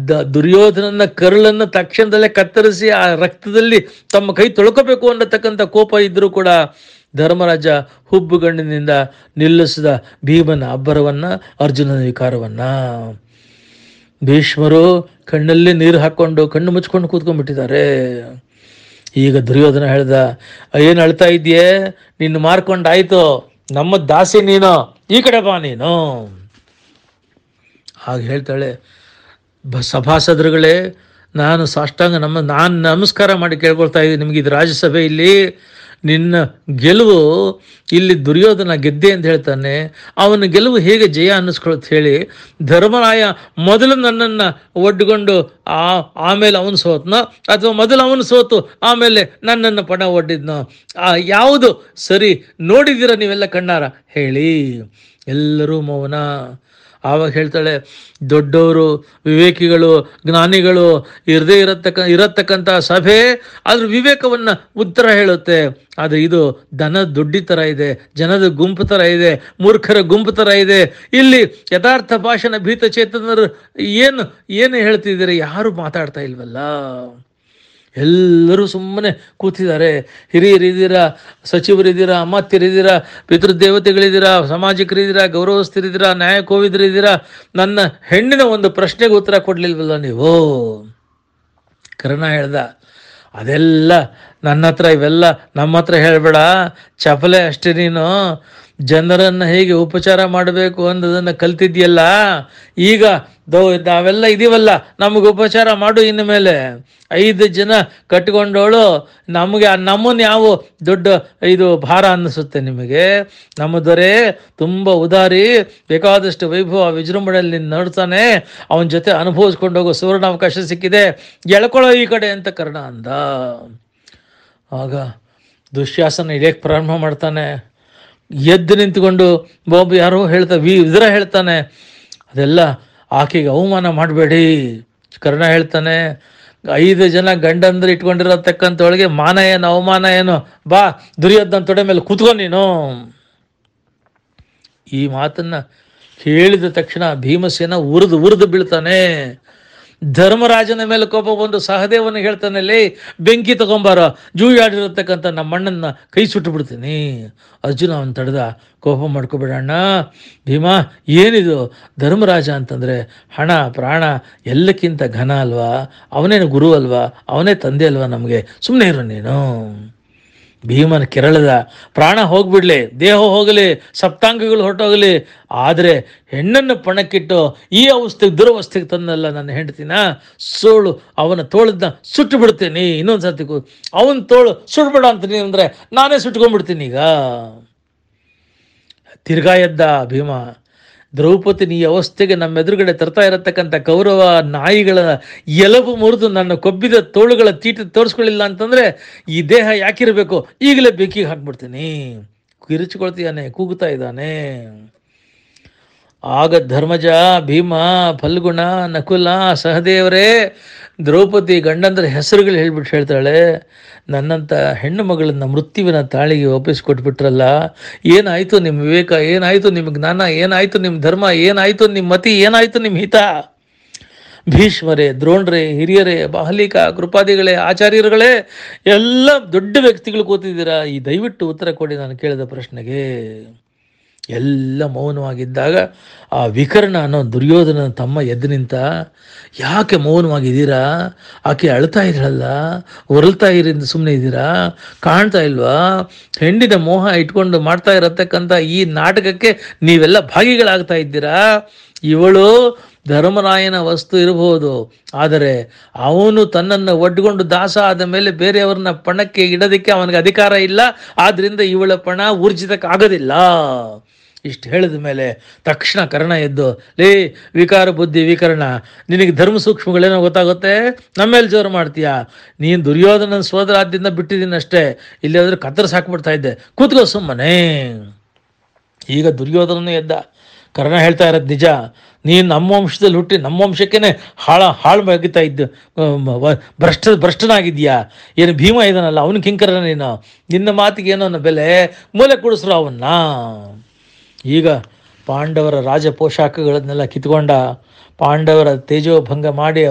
the- ದುರ್ಯೋಧನನ ಕರುಳನ್ನು ತಕ್ಷಣದಲ್ಲೇ ಕತ್ತರಿಸಿ ಆ ರಕ್ತದಲ್ಲಿ ತಮ್ಮ ಕೈ ತೊಳ್ಕೋಬೇಕು ಅನ್ನತಕ್ಕಂಥ ಕೋಪ ಇದ್ರೂ ಕೂಡ ಧರ್ಮರಾಜ ಹುಬ್ಬುಗಣ್ಣಿನಿಂದ ನಿಲ್ಲಿಸಿದ ಭೀಮನ ಅಬ್ಬರವನ್ನ ಅರ್ಜುನನ ವಿಕಾರವನ್ನ ಭೀಷ್ಮರು ಕಣ್ಣಲ್ಲಿ ನೀರು ಹಾಕೊಂಡು ಕಣ್ಣು ಮುಚ್ಕೊಂಡು ಕೂತ್ಕೊಂಡ್ಬಿಟ್ಟಿದ್ದಾರೆ ಈಗ ದುರ್ಯೋಧನ ಹೇಳ್ದ ಏನು ಅಳ್ತಾ ಇದೆಯೇ ನಿನ್ನ ಮಾರ್ಕೊಂಡಾಯ್ತು ನಮ್ಮ ದಾಸಿ ನೀನು ಈ ಕಡೆ ಬಾ ನೀನು ಆಗ ಹೇಳ್ತಾಳೆ ಬ ಸಭಾಸದರುಗಳೇ ನಾನು ಸಾಷ್ಟಾಂಗ ನಮ್ಮ ನಾನು ನಮಸ್ಕಾರ ಮಾಡಿ ಕೇಳ್ಕೊಳ್ತಾ ಇದ್ದೀನಿ ನಿಮಗೆ ಇದು ರಾಜ್ಯಸಭೆ ಇಲ್ಲಿ ನಿನ್ನ ಗೆಲುವು ಇಲ್ಲಿ ದುರ್ಯೋಧನ ಗೆದ್ದೆ ಅಂತ ಹೇಳ್ತಾನೆ ಅವನ ಗೆಲುವು ಹೇಗೆ ಜಯ ಅನ್ನಿಸ್ಕೊಳತ್ ಹೇಳಿ ಧರ್ಮರಾಯ ಮೊದಲು ನನ್ನನ್ನು ಒಡ್ಕೊಂಡು ಆ ಆಮೇಲೆ ಅವನು ಸೋತ್ನೋ ಅಥವಾ ಮೊದಲು ಅವನು ಸೋತು ಆಮೇಲೆ ನನ್ನನ್ನು ಪಣ ಒಡ್ಡಿದ್ನೋ ಆ ಯಾವುದು ಸರಿ ನೋಡಿದ್ದೀರ ನೀವೆಲ್ಲ ಕಣ್ಣಾರ ಹೇಳಿ ಎಲ್ಲರೂ ಮೌನ ಆವಾಗ ಹೇಳ್ತಾಳೆ ದೊಡ್ಡವರು ವಿವೇಕಿಗಳು ಜ್ಞಾನಿಗಳು ಇರದೇ ಇರತಕ್ಕ ಇರತಕ್ಕಂಥ ಸಭೆ ಅದ್ರ ವಿವೇಕವನ್ನು ಉತ್ತರ ಹೇಳುತ್ತೆ ಆದರೆ ಇದು ದನ ದುಡ್ಡಿ ಥರ ಇದೆ ಜನದ ಗುಂಪು ಥರ ಇದೆ ಮೂರ್ಖರ ಗುಂಪು ಥರ ಇದೆ ಇಲ್ಲಿ ಯಥಾರ್ಥ ಭಾಷಣ ಭೀತ ಚೇತನರು ಏನು ಏನು ಹೇಳ್ತಿದ್ದೀರಿ ಯಾರು ಮಾತಾಡ್ತಾ ಇಲ್ವಲ್ಲ ಎಲ್ಲರೂ ಸುಮ್ಮನೆ ಕೂತಿದ್ದಾರೆ ಹಿರಿಯರಿದ್ದೀರಾ ಸಚಿವರಿದ್ದೀರಾ ಅಮಾತ್ಯರಿದ್ದೀರಾ ಪಿತೃದೇವತೆಗಳಿದ್ದೀರಾ ಸಾಮಾಜಿಕರಿದ್ದೀರಾ ಗೌರವಸ್ಥರಿದ್ದೀರಾ ನ್ಯಾಯ ಕೋವಿದರಿದ್ದೀರಾ ನನ್ನ ಹೆಣ್ಣಿನ ಒಂದು ಪ್ರಶ್ನೆಗೆ ಉತ್ತರ ಕೊಡ್ಲಿಲ್ವಲ್ಲ ನೀವು ಕರ್ಣ ಹೇಳ್ದ ಅದೆಲ್ಲ ನನ್ನ ಹತ್ರ ಇವೆಲ್ಲ ನಮ್ಮ ಹತ್ರ ಹೇಳಬೇಡ ಚಪಲೆ ಅಷ್ಟೇ ನೀನು ಜನರನ್ನು ಹೇಗೆ ಉಪಚಾರ ಮಾಡಬೇಕು ಅನ್ನೋದನ್ನು ಕಲ್ತಿದ್ಯಲ್ಲ ಈಗ ದೋ ನಾವೆಲ್ಲ ಇದೀವಲ್ಲ ನಮಗೆ ಉಪಚಾರ ಮಾಡು ಇನ್ನು ಮೇಲೆ ಐದು ಜನ ಕಟ್ಕೊಂಡವಳು ನಮಗೆ ನಮ್ಮನ್ನು ಯಾವ ದೊಡ್ಡ ಇದು ಭಾರ ಅನ್ನಿಸುತ್ತೆ ನಿಮಗೆ ನಮ್ಮ ದೊರೆ ತುಂಬ ಉದಾರಿ ಬೇಕಾದಷ್ಟು ವೈಭವ ವಿಜೃಂಭಣೆಯಲ್ಲಿ ನೋಡ್ತಾನೆ ಅವನ ಜೊತೆ ಅನುಭವಿಸ್ಕೊಂಡು ಹೋಗೋ ಸುವರ್ಣಾವಕಾಶ ಸಿಕ್ಕಿದೆ ಎಳ್ಕೊಳ್ಳೋ ಈ ಕಡೆ ಅಂತ ಕರ್ಣ ಅಂದ ಆಗ ದುಶ್ಯಾಸನ ಇಳಿಯಕ್ಕೆ ಪ್ರಾರಂಭ ಮಾಡ್ತಾನೆ ಎದ್ದು ನಿಂತ್ಕೊಂಡು ಬಾಬು ಯಾರೋ ಹೇಳ್ತಾ ವಿ ಇದರ ಹೇಳ್ತಾನೆ ಅದೆಲ್ಲ ಆಕೆಗೆ ಅವಮಾನ ಮಾಡಬೇಡಿ ಕರ್ಣ ಹೇಳ್ತಾನೆ ಐದು ಜನ ಗಂಡಂದ್ರೆ ಇಟ್ಕೊಂಡಿರತಕ್ಕಂಥವಳಿಗೆ ಮಾನ ಏನು ಅವಮಾನ ಏನು ಬಾ ದುರ್ಯೋಧನ ತೊಡೆ ಮೇಲೆ ಕೂತ್ಕೊ ನೀನು ಈ ಮಾತನ್ನ ಹೇಳಿದ ತಕ್ಷಣ ಭೀಮಸೇನ ಉರಿದು ಉರಿದು ಬೀಳ್ತಾನೆ ಧರ್ಮರಾಜನ ಮೇಲೆ ಕೋಪ ಬಂದು ಸಹದೇವನ ಹೇಳ್ತಾನೆ ಲೇ ಬೆಂಕಿ ತಗೊಂಬಾರ ಜೂಯಾಡಿರತಕ್ಕಂಥ ನಮ್ಮ ಅಣ್ಣನ ಕೈ ಸುಟ್ಟು ಬಿಡ್ತೀನಿ ಅರ್ಜುನ ಅವನ್ ತಡೆದ ಕೋಪ ಮಾಡ್ಕೋಬೇಡಣ್ಣ ಭೀಮಾ ಏನಿದು ಧರ್ಮರಾಜ ಅಂತಂದ್ರೆ ಹಣ ಪ್ರಾಣ ಎಲ್ಲಕ್ಕಿಂತ ಘನ ಅಲ್ವಾ ಅವನೇನು ಗುರು ಅಲ್ವಾ ಅವನೇ ತಂದೆ ಅಲ್ವಾ ನಮಗೆ ಸುಮ್ಮನೆ ಇರು ನೀನು ಭೀಮನ ಕೆರಳದ ಪ್ರಾಣ ಹೋಗ್ಬಿಡ್ಲಿ ದೇಹ ಹೋಗಲಿ ಸಪ್ತಾಂಗಗಳು ಹೊರಟೋಗಲಿ ಆದರೆ ಹೆಣ್ಣನ್ನು ಪಣಕ್ಕಿಟ್ಟು ಈ ಅವಸ್ಥೆಗೆ ದುರವಸ್ಥೆಗೆ ತಂದಲ್ಲ ನನ್ನ ಹೆಂಡತಿನ ಸೋಳು ಅವನ ತೋಳದನ್ನ ಸುಟ್ಟು ಬಿಡ್ತೀನಿ ಇನ್ನೊಂದು ಸರ್ತಿ ಕೂ ಅವನ ತೋಳು ಸುಟ್ಬೇಡ ಅಂತೀನಿ ಅಂದರೆ ನಾನೇ ಸುಟ್ಕೊಂಡ್ಬಿಡ್ತೀನಿ ಈಗ ತಿರ್ಗಾ ಎದ್ದ ಭೀಮ ದ್ರೌಪದಿ ಈ ಅವಸ್ಥೆಗೆ ನಮ್ಮ ಎದುರುಗಡೆ ತರ್ತಾ ಇರತಕ್ಕಂಥ ಕೌರವ ನಾಯಿಗಳ ಎಲಬು ಮುರಿದು ನನ್ನ ಕೊಬ್ಬಿದ ತೋಳುಗಳ ತೀಟ ತೋರಿಸ್ಕೊಳ್ಳಿಲ್ಲ ಅಂತಂದ್ರೆ ಈ ದೇಹ ಯಾಕಿರಬೇಕು ಈಗಲೇ ಬೆಂಕಿಗೆ ಹಾಕ್ಬಿಡ್ತೀನಿ ಕಿರಿಚಿಕೊಳ್ತೀಯಾನೆ ಕೂಗುತ್ತಾ ಇದ್ದಾನೆ ಆಗ ಧರ್ಮಜ ಭೀಮ ಫಲ್ಗುಣ ನಕುಲ ಸಹದೇವರೇ ದ್ರೌಪದಿ ಗಂಡಂದ್ರ ಹೆಸರುಗಳು ಹೇಳ್ಬಿಟ್ಟು ಹೇಳ್ತಾಳೆ ನನ್ನಂಥ ಹೆಣ್ಣು ಮಗಳನ್ನ ಮೃತ್ಯುವಿನ ತಾಳಿಗೆ ಒಪ್ಪಿಸ್ಕೊಟ್ಬಿಟ್ರಲ್ಲ ಏನಾಯ್ತು ನಿಮ್ಮ ವಿವೇಕ ಏನಾಯ್ತು ನಿಮ್ಮ ಜ್ಞಾನ ಏನಾಯ್ತು ನಿಮ್ಮ ಧರ್ಮ ಏನಾಯ್ತು ನಿಮ್ಮ ಮತಿ ಏನಾಯ್ತು ನಿಮ್ಮ ಹಿತ ಭೀಷ್ಮರೇ ದ್ರೋಣ್ರೇ ಹಿರಿಯರೇ ಬಾಹಲಿಕ ಕೃಪಾದಿಗಳೇ ಆಚಾರ್ಯರುಗಳೇ ಎಲ್ಲ ದೊಡ್ಡ ವ್ಯಕ್ತಿಗಳು ಕೂತಿದ್ದೀರಾ ಈ ದಯವಿಟ್ಟು ಉತ್ತರ ಕೊಡಿ ನಾನು ಕೇಳಿದ ಪ್ರಶ್ನೆಗೆ ಎಲ್ಲ ಮೌನವಾಗಿದ್ದಾಗ ಆ ವಿಕರ್ಣ ಅನ್ನೋ ದುರ್ಯೋಧನ ತಮ್ಮ ಎದ್ದು ನಿಂತ ಯಾಕೆ ಮೌನವಾಗಿದ್ದೀರಾ ಆಕೆ ಅಳ್ತಾ ಇದ್ರಲ್ಲ ಹೊರಳ್ತಾ ಇರಿಂದ ಸುಮ್ಮನೆ ಇದ್ದೀರಾ ಕಾಣ್ತಾ ಇಲ್ವಾ ಹೆಣ್ಣಿನ ಮೋಹ ಇಟ್ಕೊಂಡು ಮಾಡ್ತಾ ಇರತಕ್ಕಂಥ ಈ ನಾಟಕಕ್ಕೆ ನೀವೆಲ್ಲ ಭಾಗಿಗಳಾಗ್ತಾ ಇದ್ದೀರಾ ಇವಳು ಧರ್ಮರಾಯನ ವಸ್ತು ಇರಬಹುದು ಆದರೆ ಅವನು ತನ್ನನ್ನು ಒಡ್ಕೊಂಡು ದಾಸ ಆದ ಮೇಲೆ ಬೇರೆಯವ್ರನ್ನ ಪಣಕ್ಕೆ ಇಡೋದಕ್ಕೆ ಅವನಿಗೆ ಅಧಿಕಾರ ಇಲ್ಲ ಆದ್ರಿಂದ ಇವಳ ಪಣ ಊರ್ಜಿತಕ್ಕಾಗೋದಿಲ್ಲ ಇಷ್ಟು ಹೇಳಿದ ಮೇಲೆ ತಕ್ಷಣ ಕರ್ಣ ಎದ್ದು ಲೇ ವಿಕಾರ ಬುದ್ಧಿ ವಿಕರಣ ನಿನಗೆ ಧರ್ಮ ಸೂಕ್ಷ್ಮಗಳೇನೋ ಗೊತ್ತಾಗುತ್ತೆ ನಮ್ಮೇಲೆ ಜೋರು ಮಾಡ್ತೀಯಾ ನೀನು ದುರ್ಯೋಧನ ಸೋದರಾದ್ಯದಿಂದ ಬಿಟ್ಟಿದ್ದೀನಿ ಅಷ್ಟೇ ಇಲ್ಲಿ ಹೋದ್ರೆ ಕತ್ತರಿಸಿ ಹಾಕ್ಬಿಡ್ತಾ ಇದ್ದೆ ಕೂತ್ಕೋ ಸುಮ್ಮನೆ ಈಗ ದುರ್ಯೋಧನನೇ ಎದ್ದ ಕರ್ಣ ಹೇಳ್ತಾ ಇರೋದು ನಿಜ ನೀನು ನಮ್ಮ ವಂಶದಲ್ಲಿ ಹುಟ್ಟಿ ನಮ್ಮ ವಂಶಕ್ಕೇನೆ ಹಾಳ ಹಾಳು ಬಗಿತಾ ಇದ್ದು ಅಮ್, ವ- ಭ್ರಷ್ಟ ಭ್ರಷ್ಟನಾಗಿದ್ಯಾ ಏನು ಭೀಮ ಇದಾನಲ್ಲ ಅವನು ಕಿಂಕರ ನೀನು ನಿನ್ನ ಮಾತಿಗೆ ಏನೋ ಅನ್ನೋ ಬೆಲೆ ಮೂಲೆ ಕೊಡಿಸ್ರು ಅವನ್ನ ಈಗ ಪಾಂಡವರ ರಾಜ ಪೋಷಾಕಗಳನ್ನೆಲ್ಲ ಕಿತ್ಕೊಂಡ ಪಾಂಡವರ ತೇಜೋಭಂಗ ಮಾಡಿ